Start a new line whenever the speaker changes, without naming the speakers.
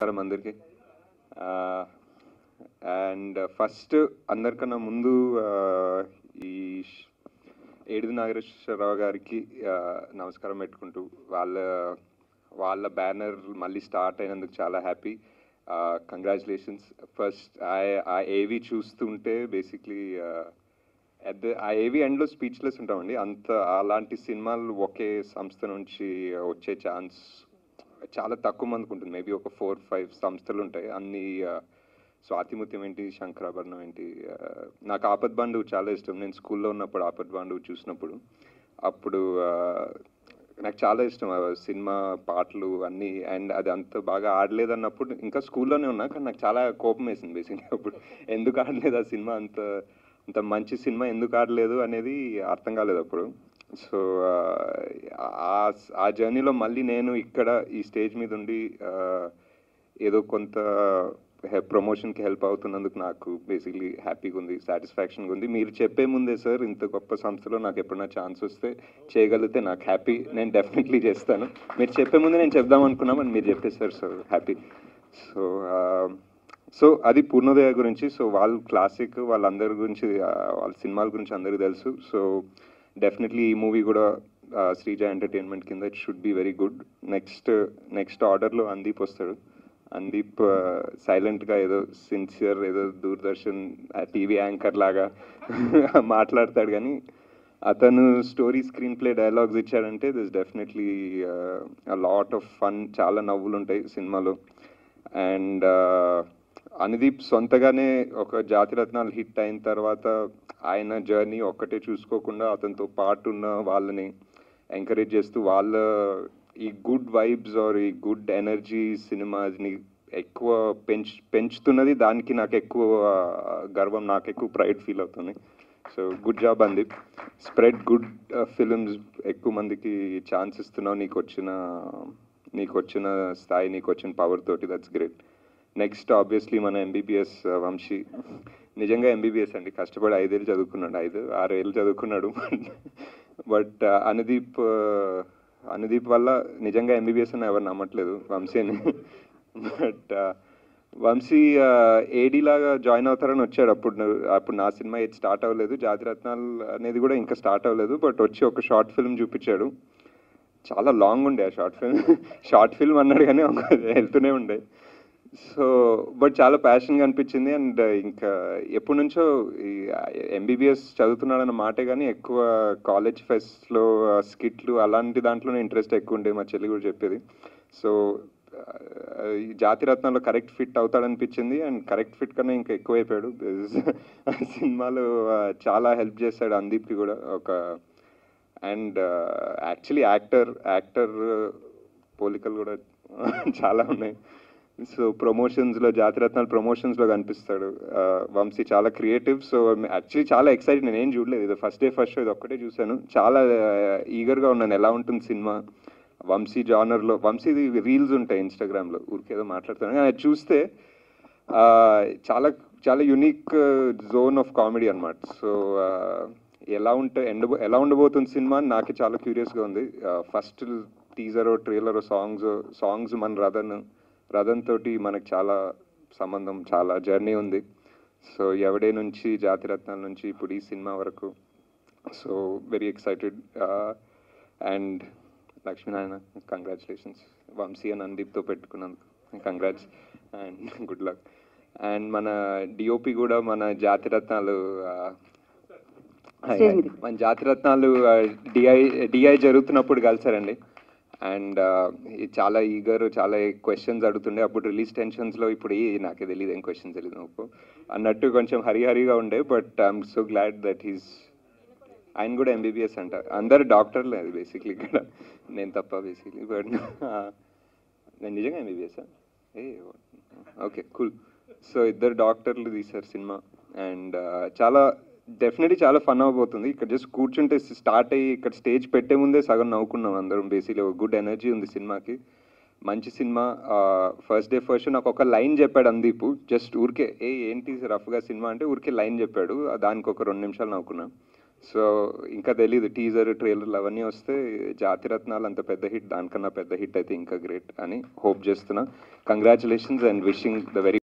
నమస్కారం అందరికీ and first అందరికన్నా ముందు ఆ, ఈ ష్- ఏడిది నాగేశ్వరరావు గారికి ఆ, నమస్కారం పెట్టుకుంటూ వాళ్ళ వాళ్ళ బ్యానర్ మళ్ళీ స్టార్ట్ అయినందుకు చాలా హ్యాపీ కంగ్రాచులేషన్స్ ఫస్ట్ ఆ ఏవి చూస్తుంటే బేసిక్లీ అట్ ద ఆ ఏవి ఎండ్లో స్పీచ్లెస్ ఉంటామండి అంత అలాంటి సినిమాలు ఒకే సంస్థ నుంచి వచ్చే ఛాన్స్ చాలా తక్కువ మందికి ఉంటుంది మేబీ ఒక ఫోర్ ఫైవ్ సంస్థలు ఉంటాయి అన్ని ఆ, స్వాతిముత్యం ఏంటి శంకరాభరణం ఏంటి ఆ, నాకు ఆపద్ బాండు చాలా ఇష్టం నేను స్కూల్లో ఉన్నప్పుడు ఆపద్ బాండు చూసినప్పుడు అప్పుడు ఆ, నాకు చాలా ఇష్టం ఆ సినిమా పాటలు అన్నీ అండ్ అది అంత బాగా ఆడలేదు అన్నప్పుడు ఇంకా స్కూల్లోనే ఉన్నా కానీ నాకు చాలా కోపం వేసింది బేసిక్గా అప్పుడు ఎందుకు ఆడలేదు ఆ సినిమా అంత అంత మంచి సినిమా ఎందుకు ఆడలేదు అనేది అర్థం కాలేదు అప్పుడు సో ఆ ఆ జర్నీలో మళ్ళీ నేను ఇక్కడ ఈ స్టేజ్ మీద ఉండి ఆ, ఏదో కొంత ప్రమోషన్కి హెల్ప్ అవుతున్నందుకు నాకు బేసిక్లీ హ్యాపీగా ఉంది సాటిస్ఫాక్షన్గా ఉంది మీరు చెప్పే ముందే సార్ ఇంత గొప్ప సంస్థలో నాకు ఎప్పుడైనా ఛాన్స్ వస్తే చేయగలిగితే నాకు హ్యాపీ నేను డెఫినెట్లీ చేస్తాను మీరు చెప్పే ముందే నేను చెప్దాం అనుకున్నామని మీరు చెప్పేశారు సార్ హ్యాపీ సో సో అది పూర్ణోదయ గురించి సో వాళ్ళు క్లాసిక్ వాళ్ళందరి గురించి ఆ, వాళ్ళ సినిమాల గురించి అందరికీ తెలుసు సో డెఫినెట్లీ ఈ మూవీ కూడా ఆ, శ్రీజ ఎంటర్టైన్మెంట్ కింద it should be very good next next ఆర్డర్లో అందీప్ వస్తాడు అందీప్ సైలెంట్గా ఏదో సిన్సియర్ ఏదో దూరదర్శన్ టీవీ యాంకర్ లాగా మాట్లాడతాడు కానీ అతను స్టోరీ స్క్రీన్ ప్లే డైలాగ్స్ ఇచ్చాడంటే this definitely lot of fun చాలా నవ్వులు ఉంటాయి సినిమాలో అండ్ అనుదీప్ సొంతగానే ఒక జాతిరత్నాలు హిట్ అయిన తర్వాత ఆయన జర్నీ ఒక్కటే చూసుకోకుండా అతనితో పాటు ఉన్న వాళ్ళని ఎంకరేజ్ చేస్తూ వాళ్ళ ఈ గుడ్ వైబ్స్ ఆర్ ఈ గుడ్ ఎనర్జీ సినిమాని ఎక్కువ పెంచ్ పెంచుతున్నది దానికి నాకు ఎక్కువ గర్వం నాకు ఎక్కువ ప్రైడ్ ఫీల్ అవుతుంది so good job Anudeep spread good films ఎక్కువ మందికి ఛాన్స్ ఇస్తున్నావు నీకు వచ్చిన నీకు వచ్చిన స్థాయి నీకు వచ్చిన పవర్ తోటి దట్స్ గ్రేట్ నెక్స్ట్ ఆబ్వియస్లీ మన ఎంబీబీఎస్ వంశీ నిజంగా ఎంబీబీఎస్ అండి కష్టపడి ఐదేళ్ళు చదువుకున్నాడు ఐదు ఆరు ఏళ్ళు చదువుకున్నాడు బట్ అనుదీప్ uh, అనుదీప్ వల్ల నిజంగా ఎంబీబీఎస్ అని ఎవరు నమ్మట్లేదు వంశీని బట్ వంశీ ఏడీ లాగా జాయిన్ అవుతారని వచ్చాడు అప్పుడు ను- అప్పుడు నా సినిమా ఏది స్టార్ట్ అవ్వలేదు జాతిరత్నాలు అనేది కూడా ఇంకా స్టార్ట్ అవ్వలేదు బట్ వచ్చి ఒక షార్ట్ ఫిల్మ్ చూపించాడు చాలా లాంగ్ ఉండే ఆ షార్ట్ ఫిల్మ్ షార్ట్ ఫిల్మ్ అన్నాడు కానీ ఒక వెళ్తూనే ఉండే సో బట్ చాలా ప్యాషన్గా అనిపించింది అండ్ ఇంకా ఎప్పటి నుంచో ఈ ఎంబీబీఎస్ చదువుతున్నాడన్న మాటే కానీ ఎక్కువ కాలేజ్ ఫెస్ట్లో స్కిట్లు అలాంటి దాంట్లోనే ఇంట్రెస్ట్ ఎక్కువ ఉండే మా చెల్లి కూడా చెప్పేది సో ఈ జాతిరత్నంలో కరెక్ట్ ఫిట్ అవుతాడనిపించింది అండ్ కరెక్ట్ ఫిట్ కన్నా ఇంకా ఎక్కువ అయిపోయాడు సినిమాలో ఆ, చాలా హెల్ప్ చేశాడు అందీప్కి కూడా ఒక అండ్ యాక్చువల్లీ యాక్టర్ యాక్టర్ పోలికలు కూడా చాలా ఉన్నాయి సో ప్రమోషన్స్లో జాతిరత్నాలు ప్రమోషన్స్లో కనిపిస్తాడు ఆ, వంశీ చాలా క్రియేటివ్ సో యాక్చువల్లీ చాలా ఎక్సైటెడ్ నేను ఏం చూడలేదు ఇది ఫస్ట్ డే ఫస్ట్ షో ఇది ఒక్కటే చూశాను చాలా ఈగర్గా ఉన్నాను ఎలా ఉంటుంది సినిమా వంశీ జానర్లో వంశీ రీల్స్ ఉంటాయి ఇన్స్టాగ్రామ్లో ఊరికేదో మాట్లాడుతాను కానీ అది చూస్తే ఆ, చాలా చాలా యునిక్ జోన్ ఆఫ్ కామెడీ అనమాట సో ఎలా ఉంటే ఎండ ఎలా ఉండబోతుంది సినిమా అని నాకు చాలా క్యూరియస్గా ఉంది first teaser trailer songs songs మన రథన్ రథన్ తోటి మనకు చాలా సంబంధం చాలా జర్నీ ఉంది సో ఎవడే నుంచి జాతిరత్నాల నుంచి ఇప్పుడు ఈ సినిమా వరకు so very excited and Lakshminarayana congratulations Vamsi అని అందీప్తో పెట్టుకున్నందుకు congrats and good luck and మన డిఓపి కూడా మన జాతిరత్నాలు ఆ,
Stage మీద.
మన జాతిరత్నాలు డిఐ డిఐ జరుగుతున్నప్పుడు కలిసారండి అండ్ చాలా ఈగర్ చాలా క్వశ్చన్స్ అడుగుతుండే అప్పుడు రిలీజ్ టెన్షన్స్లో ఇప్పుడు ఏ నాకే తెలియదు ఏం క్వశ్చన్స్ తెలియదు నాకు అన్నట్టు కొంచెం హరిహరిగా ఉండే but I'm so glad that he's ఆయన కూడా ఎంబీబీఎస్ అంట అందరు డాక్టర్లే అది బేసిక్లీ ఇక్కడ నేను తప్ప బేసిక్లీ బట్ నేను నిజంగా ఎంబీబీఎస్ ఏ ఓకే కూల్ సో ఇద్దరు డాక్టర్లు తీశారు సినిమా అండ్ చాలా డెఫినెట్లీ చాలా ఫన్ అవబోతుంది ఇక్కడ జస్ట్ కూర్చుంటే స్టార్ట్ అయ్యి ఇక్కడ స్టేజ్ పెట్టే ముందే సగం నవ్వుకున్నాం అందరం బేసిక్లీ ఒక గుడ్ ఎనర్జీ ఉంది సినిమాకి మంచి సినిమా ఫస్ట్ డే ఫస్ట్ నాకు ఒక లైన్ చెప్పాడు అందీపు జస్ట్ ఊరికే ఏ ఏంటి రఫ్గా సినిమా అంటే ఊరికే లైన్ చెప్పాడు దానికి ఒక రెండు నిమిషాలు నవ్వుకున్నాం సో ఇంకా తెలియదు టీజర్ ట్రైలర్లు అవన్నీ వస్తే జాతిరత్నాలు అంత పెద్ద హిట్ దానికన్నా పెద్ద హిట్ అయితే ఇంకా గ్రేట్ అని హోప్ చేస్తున్నా congratulations and wishing the very